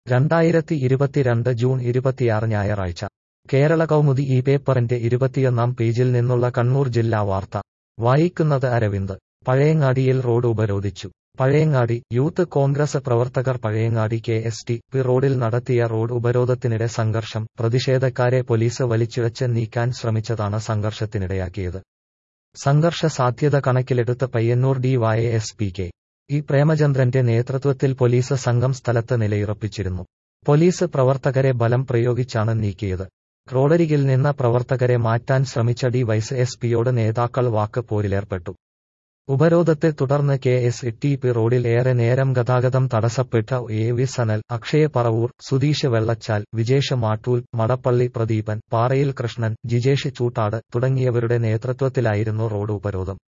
രണ്ടായിരത്തി ഇരുപത്തിരണ്ട് ജൂൺ ഇരുപത്തിയാറ് ഞായറാഴ്ച കേരള കൗമുദി ഈ പേപ്പറിന്റെ ഇരുപത്തിയൊന്നാം പേജിൽ നിന്നുള്ള കണ്ണൂർ ജില്ലാ വാർത്ത വായിക്കുന്നത് അരവിന്ദ് പഴയങ്ങാടിയിൽ റോഡ് ഉപരോധിച്ചു പഴയങ്ങാടി യൂത്ത് കോൺഗ്രസ് പ്രവർത്തകർ Pazhayangadi K S T P റോഡിൽ നടത്തിയ റോഡ് ഉപരോധത്തിനിടെ സംഘർഷം പ്രതിഷേധക്കാരെ പോലീസ് വലിച്ചിഴച്ച് നീക്കാൻ ശ്രമിച്ചതാണ് സംഘർഷത്തിനിടയാക്കിയത് സംഘർഷ സാധ്യത കണക്കിലെടുത്ത് Payyannur D Y S P K പ്രേമചന്ദ്രന്റെ നേതൃത്വത്തിൽ പോലീസ് സംഘം സ്ഥലത്ത് നിലയുറപ്പിച്ചിരുന്നു പോലീസ് പ്രവർത്തകരെ ബലം പ്രയോഗിച്ചാണ് നീക്കിയത് റോഡരികിൽ നിന്ന പ്രവർത്തകരെ മാറ്റാൻ ശ്രമിച്ച ഡി വൈസ് എസ് പിയോട് നേതാക്കൾ വാക്ക് പോരിലേർപ്പെട്ടു ഉപരോധത്തെ തുടർന്ന് കെ എസ് ടി പി റോഡിൽ ഏറെ നേരം ഗതാഗതം തടസ്സപ്പെട്ട എ വി സനൽ അക്ഷയ പറവൂർ സുധീഷ് വെള്ളച്ചാൽ വിജേഷ് മാട്ടൂൽ മടപ്പള്ളി പ്രദീപൻ പാറയിൽ കൃഷ്ണൻ ജിജേഷ് ചൂട്ടാട് തുടങ്ങിയവരുടെ നേതൃത്വത്തിലായിരുന്നു റോഡ് ഉപരോധം